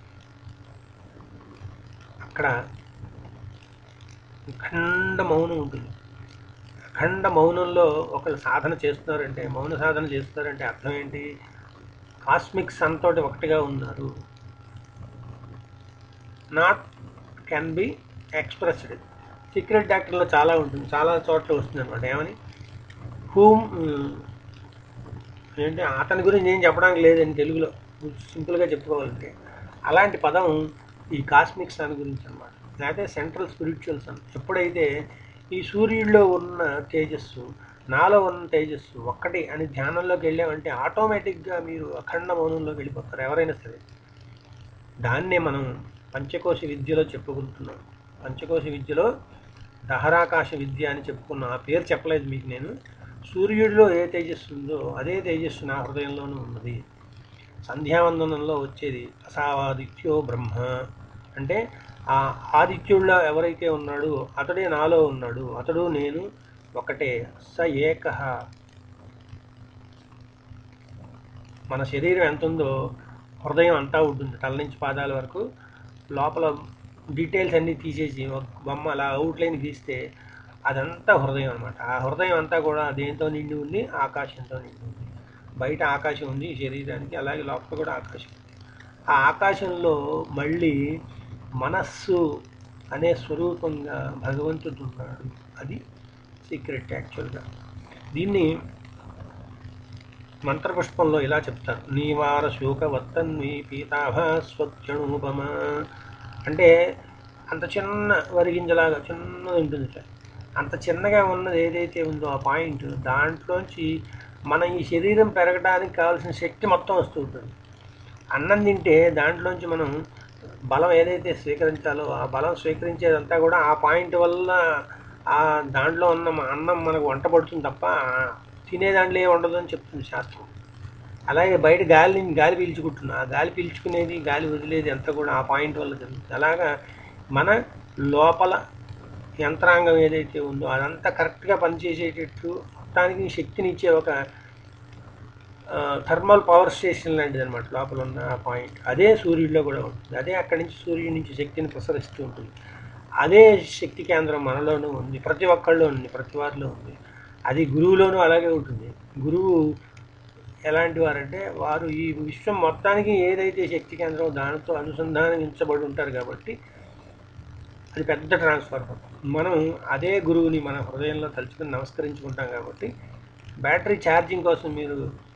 అక్కడ అఖండ మౌనం ఉంటుంది అఖండ మౌనంలో ఒకళ్ళు సాధన చేస్తున్నారంటే మౌన సాధన చేస్తున్నారంటే అర్థం ఏంటి కాస్మిక్ సన్ తోటి ఒకటిగా ఉన్నారు not can be expressed secret డాక్టర్లో చాలా ఉంటుంది చాలా చోట్ల వస్తుంది అనమాట ఏమని హూమ్ ఏంటి అతని గురించి ఏం చెప్పడానికి లేదని తెలుగులో సింపుల్గా చెప్పుకోవాలంటే అలాంటి పదం ఈ కాస్మిక్ సన్ గురించి అనమాట లేకపోతే సెంట్రల్ స్పిరిచువల్ సన్ ఎప్పుడైతే ఈ సూర్యుడిలో ఉన్న తేజస్సు నాలో ఉన్న తేజస్సు ఒక్కటి అని ధ్యానంలోకి వెళ్ళామంటే ఆటోమేటిక్గా మీరు అఖండ మౌనంలోకి వెళ్ళిపోతారు ఎవరైనా సరే దాన్నే మనం పంచకోశ విద్యలో చెప్పుకుంటున్నాం పంచకోశ విద్యలో దహరాకాశ విద్య అని చెప్పుకున్న ఆ పేరు చెప్పలేదు మీకు నేను సూర్యుడిలో ఏ తేజస్సు ఉందో అదే తేజస్సు నా హృదయంలోనూ ఉన్నది సంధ్యావందనంలో వచ్చేది అసావాదిత్యో బ్రహ్మ అంటే ఆ ఆదిత్యుల్లో ఎవరైతే ఉన్నాడో అతడే నాలో ఉన్నాడు అతడు నేను ఒకటే స ఏక మన శరీరం ఎంత ఉందో హృదయం అంతా ఉంటుంది తల నుంచి పాదాల వరకు లోపల డీటెయిల్స్ అన్నీ తీసేసి ఒక బొమ్మ అలా అవుట్లైన్ గీస్తే అదంతా హృదయం అనమాట ఆ హృదయం అంతా కూడా దేంతో నిండి ఉంది ఆకాశంతో నిండి ఉంది బయట ఆకాశం ఉంది ఈ శరీరానికి అలాగే లోపల కూడా ఆకాశం ఉంది ఆ ఆకాశంలో మళ్ళీ మనస్సు అనే స్వరూపంగా భగవంతుడు ఉన్నాడు అది సీక్రెట్ యాక్చువల్గా దీన్ని మంత్రపుష్పంలో ఇలా చెప్తారు నీవార శోక వత్తన్వి పీతాభ స్వచ్ఛణూపమ అంటే అంత చిన్న వరిగింజలాగా చిన్నది ఉంటుంది ఇట్లా. అంత చిన్నగా ఉన్నది ఏదైతే ఉందో ఆ పాయింట్ దాంట్లోంచి మన ఈ శరీరం పెరగడానికి కావాల్సిన శక్తి మొత్తం వస్తూ ఉంటుంది అన్నం తింటే దాంట్లోంచి మనం బలం ఏదైతే స్వీకరించాలో ఆ బలం స్వీకరించేదంతా కూడా ఆ పాయింట్ వల్ల ఆ దాంట్లో ఉన్న మ- అన్నం మనకు వంట పడుతుంది తప్ప తినే దాంట్లో ఏమి ఉండదు అని చెప్తుంది శాస్త్రం అలాగే బయట గాలి గాలి పీల్చుకుంటున్నా ఆ గాలి పీల్చుకునేది గాలి వదిలేది అంతా కూడా ఆ పాయింట్ వల్ల జరుగుతుంది అలాగా మన లోపల యంత్రాంగం ఏదైతే ఉందో అదంతా కరెక్ట్గా పనిచేసేటట్టు మొత్తానికి శక్తిని ఇచ్చే ఒక థర్మల్ పవర్ స్టేషన్ లాంటిది అనమాట లోపల ఉన్న ఆ పాయింట్ అదే సూర్యుడిలో కూడా ఉంటుంది అదే అక్కడి నుంచి సూర్యుడి నుంచి శక్తిని ప్రసరిస్తూ ఉంటుంది అదే శక్తి కేంద్రం మనలోనూ ఉంది ప్రతి ఒక్కళ్ళు ఉంది ప్రతి వారిలో ఉంది అది గురువులోనూ అలాగే ఉంటుంది గురువు ఎలాంటి వారంటే వారు ఈ విశ్వం మొత్తానికి ఏదైతే శక్తి కేంద్రం దానితో అనుసంధానించబడి ఉంటారు కాబట్టి అది పెద్ద ట్రాన్స్ఫార్మర్ మనం అదే గురువుని మన హృదయంలో తలుచుకుని నమస్కరించుకుంటాం కాబట్టి బ్యాటరీ ఛార్జింగ్ కోసం మీరు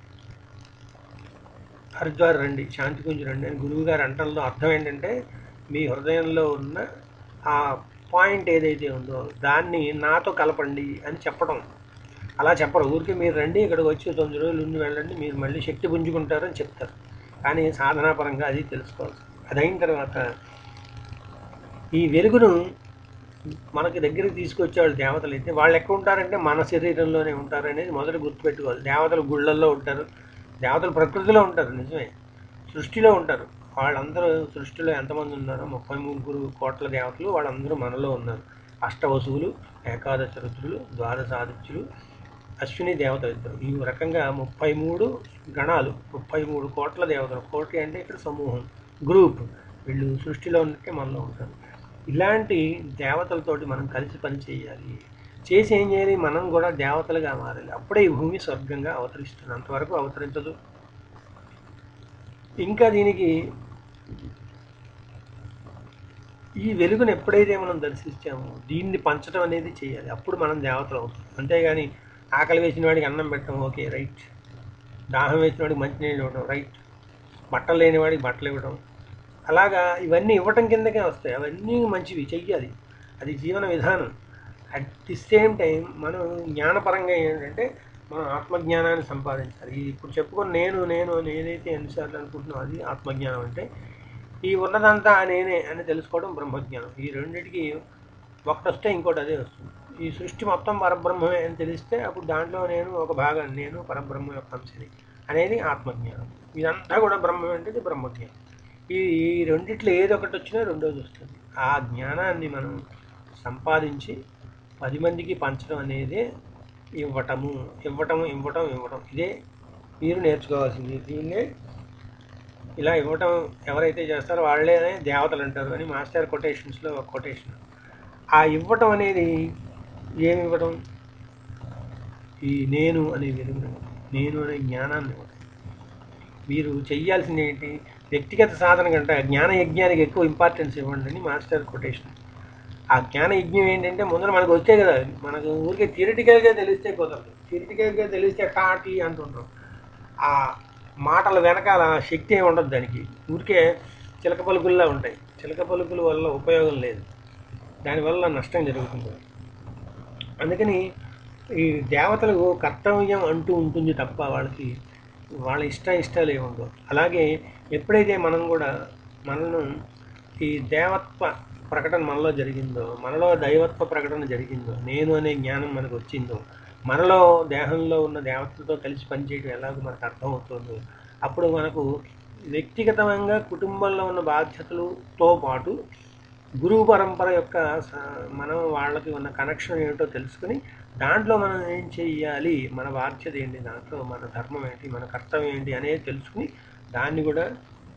హరిద్వార్ రండి శాంతికుంజ్ రండి అని గురువు గారు అంటంలో అర్థం ఏంటంటే మీ హృదయంలో ఉన్న ఆ పాయింట్ ఏదైతే ఉందో దాన్ని నాతో కలపండి అని చెప్పడం అలా చెప్పరు ఊరికి మీరు రండి ఇక్కడికి వచ్చి తొమ్మిది రోజులు ఉండి వెళ్ళండి మీరు మళ్ళీ శక్తి పుంజుకుంటారు అని చెప్తారు కానీ సాధనాపరంగా అది తెలుసుకోవాలి అది అయిన తర్వాత ఈ వెలుగును మనకి దగ్గరికి తీసుకొచ్చేవాళ్ళు దేవతలు అయితే వాళ్ళు ఎక్కడ ఉంటారంటే మన శరీరంలోనే ఉంటారు అనేది మొదట గుర్తుపెట్టుకోవాలి దేవతలు గుళ్ళల్లో ఉంటారు దేవతలు ప్రకృతిలో ఉంటారు నిజమే సృష్టిలో ఉంటారు వాళ్ళందరూ సృష్టిలో ఎంతమంది ఉన్నారో ముప్పై ముగ్గురు కోట్ల దేవతలు వాళ్ళందరూ మనలో ఉన్నారు అష్టవసువులు ఏకాదశ రుద్రులు ద్వాదశాదిత్యులు అశ్విని దేవతలు ఇద్దరు ఈ రకంగా ముప్పై మూడు గణాలు ముప్పై మూడు కోట్ల దేవతలు కోటి అంటే ఇక్కడ సమూహం గ్రూప్ వీళ్ళు సృష్టిలో ఉన్నట్టే మనలో ఉంటారు ఇలాంటి దేవతలతోటి మనం కలిసి పని చేయాలి చేసి ఏం చేయాలి మనం కూడా దేవతలుగా మారాలి అప్పుడే ఈ భూమి స్వర్గంగా అవతరిస్తుంది అంతవరకు అవతరించదు ఇంకా దీనికి ఈ వెలుగును ఎప్పుడైతే మనం దర్శించామో దీన్ని పంచడం అనేది చేయాలి అప్పుడు మనం దేవతలు అవుతాం అంతేగాని ఆకలి వేసిన వాడికి అన్నం పెట్టడం ఓకే రైట్ దాహం వేసిన వాడికి మంచినీళ్ళు ఇవ్వడం రైట్ బట్టలు లేని వాడికి బట్టలు ఇవ్వడం అలాగా ఇవన్నీ ఇవ్వటం కిందకే వస్తాయి అవన్నీ మంచివి చెయ్యాలి అది జీవన విధానం అట్ ది సేమ్ టైం మనం జ్ఞానపరంగా ఏంటంటే మనం ఆత్మజ్ఞానాన్ని సంపాదించాలి ఇది ఇప్పుడు చెప్పుకొని నేను నేను అని ఏదైతే ఎన్నిసార్లు అనుకుంటున్నాం అది ఆత్మజ్ఞానం అంటే ఈ ఉన్నదంతా నేనే అని తెలుసుకోవడం బ్రహ్మజ్ఞానం ఈ రెండిటికి ఒకటి వస్తే ఇంకోటి అదే వస్తుంది ఈ సృష్టి మొత్తం పరబ్రహ్మమే అని తెలిస్తే అప్పుడు దాంట్లో నేను ఒక భాగం నేను పరబ్రహ్మ యొక్క అంశని అనేది ఆత్మజ్ఞానం ఇదంతా కూడా బ్రహ్మం అంటే ఇది బ్రహ్మజ్ఞానం ఈ ఈ రెండిట్లో ఏదో ఒకటి వచ్చినా రెండోది వస్తుంది ఆ జ్ఞానాన్ని మనం సంపాదించి పది మందికి పంచడం అనేది ఇవ్వటము ఇవ్వటము ఇవ్వటం ఇవ్వటం ఇదే మీరు నేర్చుకోవాల్సింది దీన్నే ఇలా ఇవ్వటం ఎవరైతే చేస్తారో వాళ్ళే దేవతలు అంటారు అని మాస్టర్ కొటేషన్స్లో ఒక కొటేషన్ ఆ ఇవ్వటం అనేది ఏమి ఇవ్వటం ఈ నేను అనే వెలుగును నేను అనే జ్ఞానాన్ని ఇవ్వటం మీరు చెయ్యాల్సింది ఏంటి వ్యక్తిగత సాధన కంటే జ్ఞాన యజ్ఞానికి ఎక్కువ ఇంపార్టెన్స్ ఇవ్వండి అని మాస్టర్ కొటేషన్ ఆ జ్ఞాన యజ్ఞం ఏంటంటే ముందర మనకు వచ్చే కదా మనకు ఊరికే థియరిటికల్గా తెలిస్తే కుదరదు థియరిటికల్గా తెలిస్తే టాటి అంటుంటాం ఆ మాటల వెనకాల శక్తి ఏమి ఉండదు దానికి ఊరికే చిలక పలుకుల్లా ఉంటాయి చిలక పలుకుల వల్ల ఉపయోగం లేదు దానివల్ల నష్టం జరుగుతుంది అందుకని ఈ దేవతలకు కర్తవ్యం అంటూ ఉంటుంది తప్ప వాళ్ళకి వాళ్ళ ఇష్ట ఇష్టాలు ఏముండవు అలాగే ఎప్పుడైతే మనం కూడా మనను ఈ దేవత్వ ప్రకటన మనలో జరిగిందో మనలో దైవత్వ ప్రకటన జరిగిందో నేను అనే జ్ఞానం మనకు వచ్చిందో మనలో దేహంలో ఉన్న దేవతలతో కలిసి పనిచేయడం ఎలాగో మనకు అర్థమవుతుందో అప్పుడు మనకు వ్యక్తిగతంగా కుటుంబంలో ఉన్న బాధ్యతలతో పాటు గురువు పరంపర యొక్క స- మనం వాళ్ళకి ఉన్న కనెక్షన్ ఏమిటో తెలుసుకుని దాంట్లో మనం ఏం చెయ్యాలి మన బాధ్యత ఏంటి దాంట్లో మన ధర్మం ఏంటి మన కర్తవ్యం ఏంటి అనేది తెలుసుకుని దాన్ని కూడా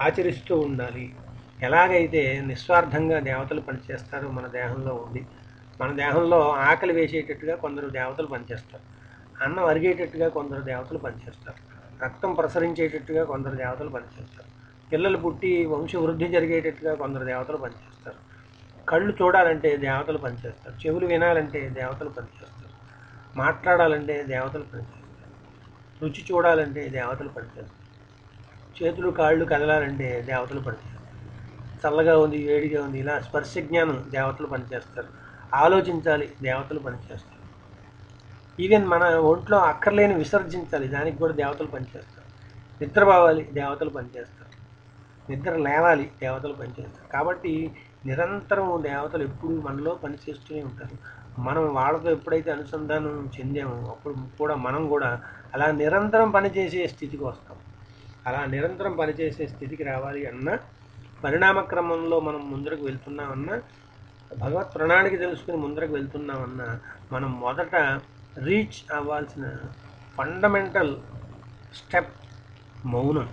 ఆచరిస్తూ ఉండాలి ఎలాగైతే నిస్వార్థంగా దేవతలు పనిచేస్తారో మన దేహంలో ఉండి మన దేహంలో ఆకలి వేసేటట్టుగా కొందరు దేవతలు పనిచేస్తారు అన్నం అరిగేటట్టుగా కొందరు దేవతలు పనిచేస్తారు రక్తం ప్రసరించేటట్టుగా కొందరు దేవతలు పనిచేస్తారు పిల్లలు పుట్టి వంశవృద్ధి జరిగేటట్టుగా కొందరు దేవతలు పనిచేస్తారు కళ్ళు చూడాలంటే దేవతలు పనిచేస్తారు చెవులు వినాలంటే దేవతలు పనిచేస్తారు మాట్లాడాలంటే దేవతలు పనిచేస్తారు రుచి చూడాలంటే దేవతలు పనిచేస్తారు చేతులు కాళ్ళు కదలాలంటే దేవతలు పనిచేస్తారు చల్లగా ఉంది వేడిగా ఉంది ఇలా స్పర్శ జ్ఞానం దేవతలు పనిచేస్తారు ఆలోచించాలి దేవతలు పనిచేస్తారు ఈవెన్ మన ఒంట్లో అక్కర్లేని విసర్జించాలి దానికి కూడా దేవతలు పనిచేస్తారు నిద్రపోవాలి దేవతలు పనిచేస్తారు నిద్ర లేవాలి దేవతలు పనిచేస్తారు కాబట్టి నిరంతరం దేవతలు ఎప్పుడూ మనలో పనిచేస్తూనే ఉంటారు మనం వాళ్ళతో ఎప్పుడైతే అనుసంధానం చెందామో అప్పుడు కూడా మనం కూడా అలా నిరంతరం పనిచేసే స్థితికి వస్తాం అలా నిరంతరం పనిచేసే స్థితికి రావాలి అన్న పరిణామ క్రమంలో మనం ముందరకు వెళ్తున్నామన్నా భగవత్ ప్రణాళిక తెలుసుకుని ముందరకు వెళ్తున్నామన్నా మనం మొదట రీచ్ అవ్వాల్సిన ఫండమెంటల్ స్టెప్ మౌనం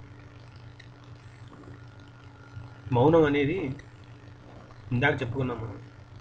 మౌనం అనేది ఇందాక చెప్పుకున్నాం మనం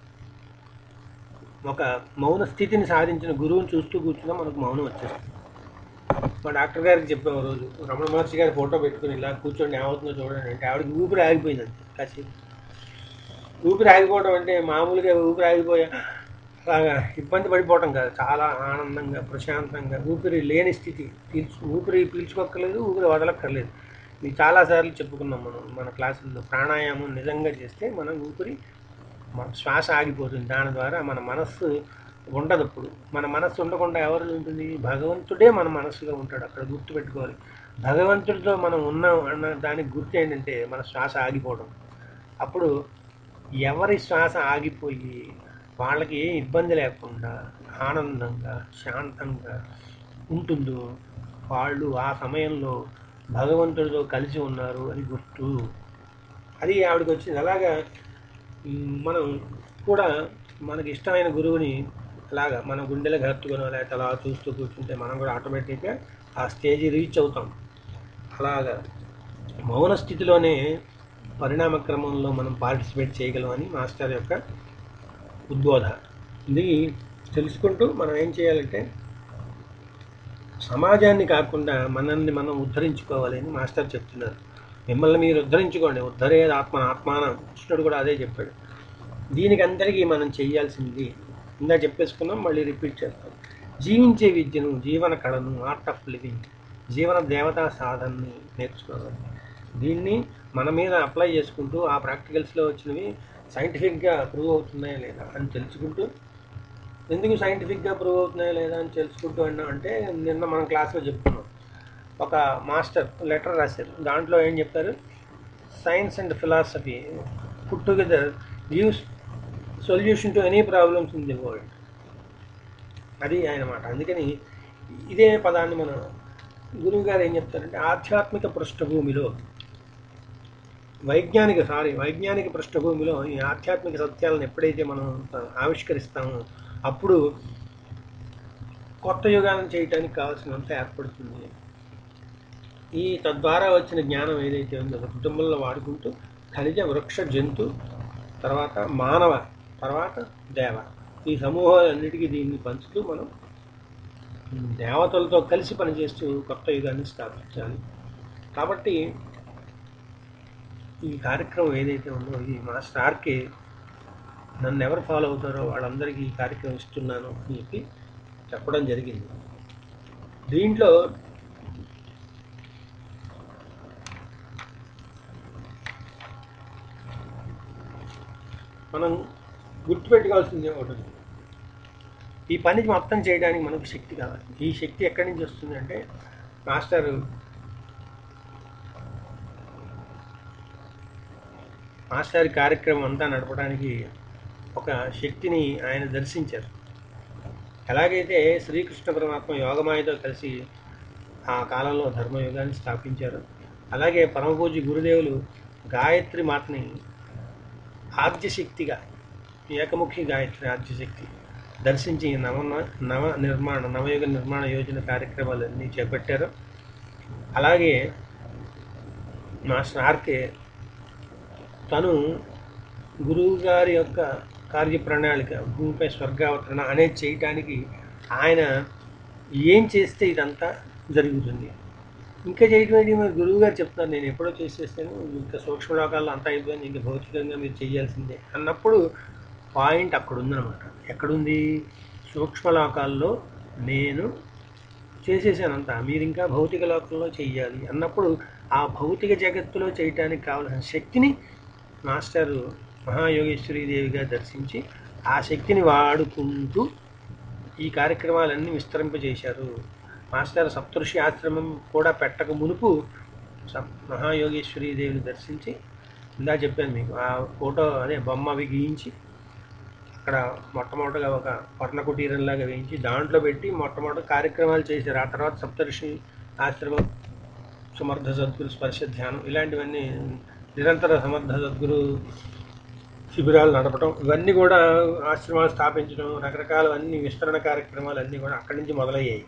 ఒక మౌన స్థితిని సాధించిన గురువుని చూస్తూ కూర్చున్నా మనకు మౌనం వచ్చేస్తుంది మా డాక్టర్ గారికి చెప్పాము ఓ రోజు రమణ మహర్షి గారి ఫోటో పెట్టుకుని ఇలా కూర్చోండి ఏమవుతుందో చూడండి అంటే ఆవిడకి ఊపిరి ఆగిపోయిందంటే కాసేపు ఊపిరి ఆగిపోవడం అంటే మామూలుగా ఊపిరి ఆగిపోయా అలాగా ఇబ్బంది పడిపోవటం కాదు చాలా ఆనందంగా ప్రశాంతంగా ఊపిరి లేని స్థితి పీల్చు ఊపిరి పీల్చుకోక్కర్లేదు ఊపిరి వదలక్కర్లేదు ఇది చాలాసార్లు చెప్పుకున్నాం మనం మన క్లాసుల్లో ప్రాణాయామం నిజంగా చేస్తే మనం ఊపిరి మన శ్వాస ఆగిపోతుంది దాని ద్వారా మన మనస్సు ఉండదు అప్పుడు మన మనస్సు ఉండకుండా ఎవరు ఉంటుంది భగవంతుడే మన మనస్సుగా ఉంటాడు అక్కడ గుర్తుపెట్టుకోవాలి భగవంతుడితో మనం ఉన్నాం అన్న దానికి గుర్తు ఏంటంటే మన శ్వాస ఆగిపోవడం అప్పుడు ఎవరి శ్వాస ఆగిపోయి వాళ్ళకి ఏ ఇబ్బంది లేకుండా ఆనందంగా శాంతంగా ఉంటుందో వాళ్ళు ఆ సమయంలో భగవంతుడితో కలిసి ఉన్నారు అని గుర్తు అది ఆవిడకి వచ్చింది అలాగా మ్, మనం కూడా మనకి ఇష్టమైన గురువుని అలాగా మన గుండెలకు హత్తుకొని లేకపోతే అలా చూస్తూ కూర్చుంటే మనం కూడా ఆటోమేటిక్గా ఆ స్టేజ్ రీచ్ అవుతాం అలాగా మౌన స్థితిలోనే పరిణామ క్రమంలో మనం పార్టిసిపేట్ చేయగలమని మాస్టర్ యొక్క ఉద్బోధ ఇది తెలుసుకుంటూ మనం ఏం చేయాలంటే సమాజాన్ని కాకుండా మనల్ని మనం ఉద్ధరించుకోవాలి అని మాస్టర్ చెప్తున్నారు మిమ్మల్ని మీరు ఉద్ధరించుకోండి ఉద్ధరే ఆత్మ ఆత్మాన కృష్ణుడు కూడా అదే చెప్పాడు దీనికి అందరికీ మనం చేయాల్సింది ఇందా చెప్పేసుకున్నాం మళ్ళీ రిపీట్ చేస్తాం జీవించే విద్యను జీవన కళను ఆర్ట్ ఆఫ్ లివింగ్ జీవన దేవతా సాధనని నేర్చుకోవాలి దీన్ని మన మీద అప్లై చేసుకుంటూ ఆ ప్రాక్టికల్స్లో వచ్చినవి సైంటిఫిక్గా ప్రూవ్ అవుతున్నాయా లేదా అని తెలుసుకుంటూ ఎందుకు సైంటిఫిక్గా ప్రూవ్ అవుతున్నాయా లేదా అని తెలుసుకుంటూ అన్నా అంటే నిన్న మనం క్లాస్లో చెప్పుకున్నాం ఒక మాస్టర్ లెటర్ రాశారు దాంట్లో ఏం చెప్పారు science and philosophy put together gives solution to any problems in the world అది ఆయన మాట అందుకని ఇదే పదాన్ని మన గురువు గారు ఏం చెప్తారంటే ఆధ్యాత్మిక పృష్ఠభూమిలో వైజ్ఞానిక సారీ వైజ్ఞానిక పృష్ఠభూమిలో ఈ ఆధ్యాత్మిక సత్యాలను ఎప్పుడైతే మనం ఆవిష్కరిస్తామో అప్పుడు కొత్త యుగాలను చేయటానికి కావాల్సినంత ఏర్పడుతుంది ఈ తద్వారా వచ్చిన జ్ఞానం ఏదైతే ఉందో అది కుటుంబంలో వాడుకుంటూ ఖనిజ వృక్ష జంతు తర్వాత మానవ తర్వాత దేవ ఈ సమూహాలన్నిటికీ దీన్ని పంచుతూ మనం దేవతలతో కలిసి పనిచేస్తూ కొత్త యుగాన్ని స్థాపించాలి కాబట్టి ఈ కార్యక్రమం ఏదైతే ఉందో ఇది మాస్టర్ ఆర్కే నన్ను ఎవరు ఫాలో అవుతారో వాళ్ళందరికీ ఈ కార్యక్రమం ఇస్తున్నాను అని చెప్పి చెప్పడం జరిగింది దీంట్లో మనం గుర్తుపెట్టుకోవాల్సింది ఒకటి ఉంది. ఈ పని మొత్తం చేయడానికి మనకు శక్తి కావాలి ఈ శక్తి ఎక్కడి నుంచి వస్తుంది అంటే మాస్టర్ మాస్టర్ కార్యక్రమం అంతా నడపడానికి ఒక శక్తిని ఆయన దర్శించారు ఎలాగైతే శ్రీకృష్ణ పరమాత్మ యోగమాయతో కలిసి ఆ కాలంలో ధర్మయుగాన్ని స్థాపించారు అలాగే పరమపూజి గురుదేవులు గాయత్రి మాతని ఆద్యశక్తిగా ఏకముఖి గాయత్రి ఆద్యశక్తి దర్శించి నవ నవ నిర్మాణ నవయుగ నిర్మాణ యోజన కార్యక్రమాలన్నీ చేపట్టారు అలాగే మాస్టర్ ఆర్కే తను గురువు గారి యొక్క కార్యప్రణాళిక భూమిపై స్వర్గావతరణ అనేది చేయటానికి ఆయన ఏం చేస్తే ఇదంతా జరుగుతుంది ఇంకా చేయటం ఏంటి మరి గురువు గారు చెప్తున్నారు నేను ఎప్పుడో చేసేస్తాను ఇంకా సూక్ష్మలోకాల్లో అంతా అయిపోయింది ఇంకా భౌతికంగా మీరు చేయాల్సిందే అన్నప్పుడు పాయింట్ అక్కడ ఉందన్నమాట ఎక్కడుంది సూక్ష్మలోకాల్లో నేను చేసేసానంతా మీరు ఇంకా భౌతిక లోకంలో చెయ్యాలి అన్నప్పుడు ఆ భౌతిక జగత్తులో చేయటానికి కావలసిన శక్తిని మాస్టరు మహాయోగేశ్వరీదేవిగా దర్శించి ఆ శక్తిని వాడుకుంటూ ఈ కార్యక్రమాలన్నీ విస్తరింపజేశారు మాస్టర్ సప్తఋషి ఆశ్రమం కూడా పెట్టక మునుపు సప్ మహాయోగేశ్వరీదేవిని దర్శించి ఇందా చెప్పాను మీకు ఆ ఫోటో అదే బొమ్మ అవి గీయించి అక్కడ మొట్టమొదటిగా ఒక వర్ణ కుటీరంలాగా వేయించి దాంట్లో పెట్టి మొట్టమొదటి కార్యక్రమాలు చేశారు ఆ తర్వాత సప్తఋషి ఆశ్రమం సమర్థ సద్గురు స్పర్శ ధ్యానం ఇలాంటివన్నీ నిరంతర సమర్థ సద్గురు శిబిరాలు నడపడం ఇవన్నీ కూడా ఆశ్రమాలు స్థాపించడం రకరకాల అన్ని విస్తరణ కార్యక్రమాలు అన్నీ కూడా అక్కడి నుంచి మొదలయ్యాయి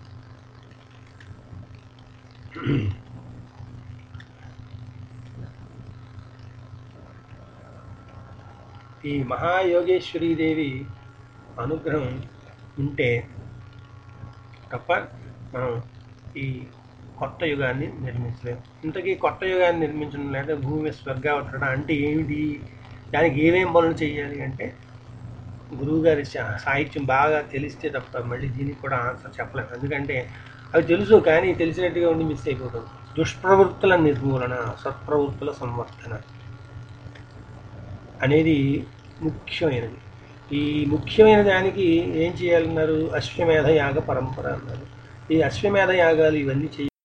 ఈ మహాయోగేశ్వరీదేవి అనుగ్రహం ఉంటే తప్ప మనం ఈ కొత్త యుగాన్ని నిర్మించలేము ఇంతకీ కొత్త యుగాన్ని నిర్మించడం లేదా భూమి స్వర్గావతరణ అంటే ఏమిటి దానికి ఏమేం పనులు చేయాలి అంటే గురువుగారి సా- సాహిత్యం బాగా తెలిస్తే తప్ప మళ్ళీ దీనికి కూడా ఆన్సర్ చెప్పలేము ఎందుకంటే అవి తెలుసు కానీ తెలిసినట్టుగా ఉండి మిస్ అయిపోతుంది దుష్ప్రవృత్తుల నిర్మూలన సత్ప్రవృత్తుల సంవర్ధన అనేది ముఖ్యమైనది ఈ ముఖ్యమైన దానికి ఏం చేయాలన్నారు అశ్వమేధ యాగ పరంపర అన్నారు ఈ అశ్వమేధ యాగాలు ఇవన్నీ చేయ